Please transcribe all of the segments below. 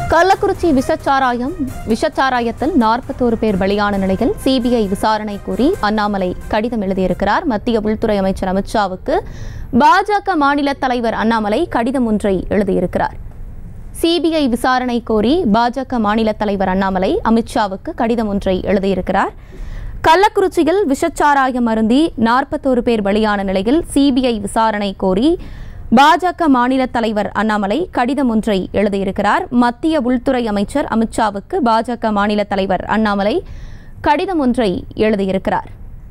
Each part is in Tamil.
கள்ளக்குறிச்சி விஷச்சாராயம் விஷச்சாராயத்தில் நாற்பத்தோரு பேர் பலியான நிலையில் சிபிஐ விசாரணை கோரி அண்ணாமலை கடிதம் எழுதியிருக்கிறார் மத்திய உள்துறை அமைச்சர் அமித்ஷாவுக்கு பாஜக மாநில தலைவர் அண்ணாமலை கடிதம் ஒன்றை எழுதியிருக்கிறார் சிபிஐ விசாரணை கோரி பாஜக மாநில தலைவர் அண்ணாமலை அமித்ஷாவுக்கு கடிதம் ஒன்றை எழுதியிருக்கிறார் கள்ளக்குறிச்சியில் விஷச்சாராயம் அருந்தி நாற்பத்தோரு பேர் பலியான நிலையில் சிபிஐ விசாரணை கோரி பாஜக மாநில தலைவர் அண்ணாமலை கடிதம் ஒன்றை எழுதியிருக்கிறார் மத்திய உள்துறை அமைச்சர் அமித்ஷாவுக்கு பாஜக மாநில தலைவர் அண்ணாமலை கடிதம் ஒன்றை எழுதியிருக்கிறார்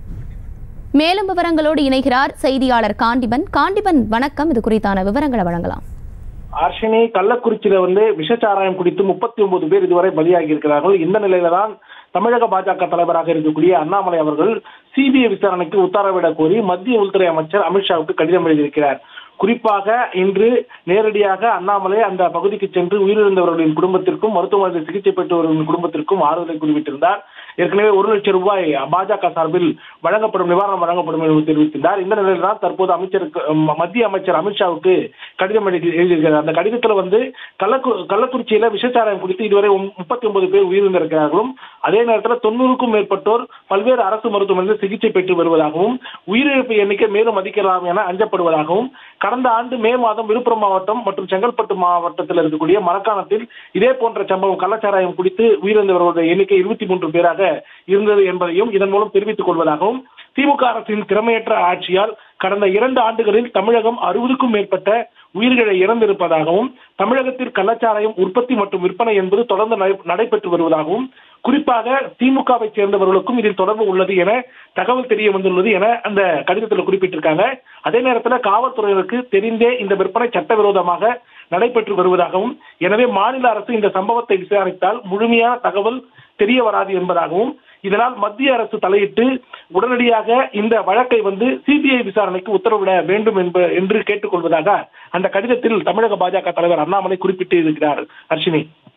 மேலும் விவரங்களோடு இணைகிறார் செய்தியாளர் காண்டிபன் காண்டிபன் வணக்கம் இது குறித்தான விவரங்களை வழங்கலாம் அர்ஷினி கள்ளக்குறிச்சியில வந்து விஷச்சாராயம் குடித்து முப்பத்தி ஒன்பது பேர் இதுவரை பலியாகி இருக்கிறார்கள் இந்த நிலையில தான் தமிழக பாஜக தலைவராக இருக்கக்கூடிய அண்ணாமலை அவர்கள் சிபிஐ விசாரணைக்கு உத்தரவிட கோரி மத்திய உள்துறை அமைச்சர் அமித்ஷாவுக்கு கடிதம் எழுதியிருக்கிறார் குறிப்பாக இன்று நேரடியாக அண்ணாமலை அந்த பகுதிக்கு சென்று உயிரிழந்தவர்களின் குடும்பத்திற்கும் மருத்துவமனையில் சிகிச்சை பெற்றவர்களின் குடும்பத்திற்கும் ஆறுதலை குறிப்பிட்டிருந்தார் ஏற்கனவே ஒரு லட்சம் ரூபாய் பாஜக சார்பில் வழங்கப்படும் நிவாரணம் வழங்கப்படும் என்று தெரிவித்திருந்தார் இந்த நிலையில் தான் தற்போது அமைச்சருக்கு ம- மத்திய அமைச்சர் அமித்ஷாவுக்கு கடிதம் எழுதி எழுதியிருக்கிறார் அந்த கடிதத்துல வந்து கள்ளக்கு கள்ளக்குறிச்சியில விஷச்சாராயம் குறித்து இதுவரை முப்பத்தி ஒன்பது பேர் உயிரிழந்திருக்கிறார்களும் அதே நேரத்தில் தொண்ணூறுக்கும் மேற்பட்டோர் பல்வேறு அரசு மருத்துவமனையில் சிகிச்சை பெற்று வருவதாகவும் உயிரிழப்பு எண்ணிக்கை மேலும் அதிகலாம் என அஞ்சப்படுவதாகவும் கடந்த ஆண்டு மே மாதம் விழுப்புரம் மாவட்டம் மற்றும் செங்கல்பட்டு மாவட்டத்தில் இருக்கக்கூடிய மரக்காணத்தில் இதே போன்ற சம்பவம் கள்ளச்சாராயம் குடித்து உயிரிழந்தவர்களுடைய எண்ணிக்கை இருபத்தி மூன்று பேராக இருந்தது என்பதையும் இதன் மூலம் தெரிவித்துக் கொள்வதாகவும் திமுக அரசின் திறமையற்ற ஆட்சியால் கடந்த இரண்டு ஆண்டுகளில் தமிழகம் அறுபதுக்கும் மேற்பட்ட உயிர்களை இறந்திருப்பதாகவும் தமிழகத்தில் கள்ளச்சாராயம் உற்பத்தி மற்றும் விற்பனை என்பது தொடர்ந்து நடை- நடைபெற்று வருவதாகவும் குறிப்பாக திமுகவை சேர்ந்தவர்களுக்கும் இதில் தொடர்பு உள்ளது என தகவல் தெரிய வந்துள்ளது என அந்த கடிதத்தில் குறிப்பிட்டிருக்காங்க அதே நேரத்தில் காவல்துறையினருக்கு தெரிந்தே இந்த விற்பனை சட்டவிரோதமாக நடைபெற்று வருவதாகவும் எனவே மாநில அரசு இந்த சம்பவத்தை விசாரித்தால் முழுமையான தகவல் தெரிய வராது என்பதாகவும் இதனால் மத்திய அரசு தலையிட்டு உடனடியாக இந்த வழக்கை வந்து சிபிஐ விசாரணைக்கு உத்தரவிட வேண்டும் என்ப என்று கேட்டுக்கொள்வதாக அந்த கடிதத்தில் தமிழக பாஜக தலைவர் அண்ணாமலை குறிப்பிட்டு இருக்கிறார் அர்ஷினி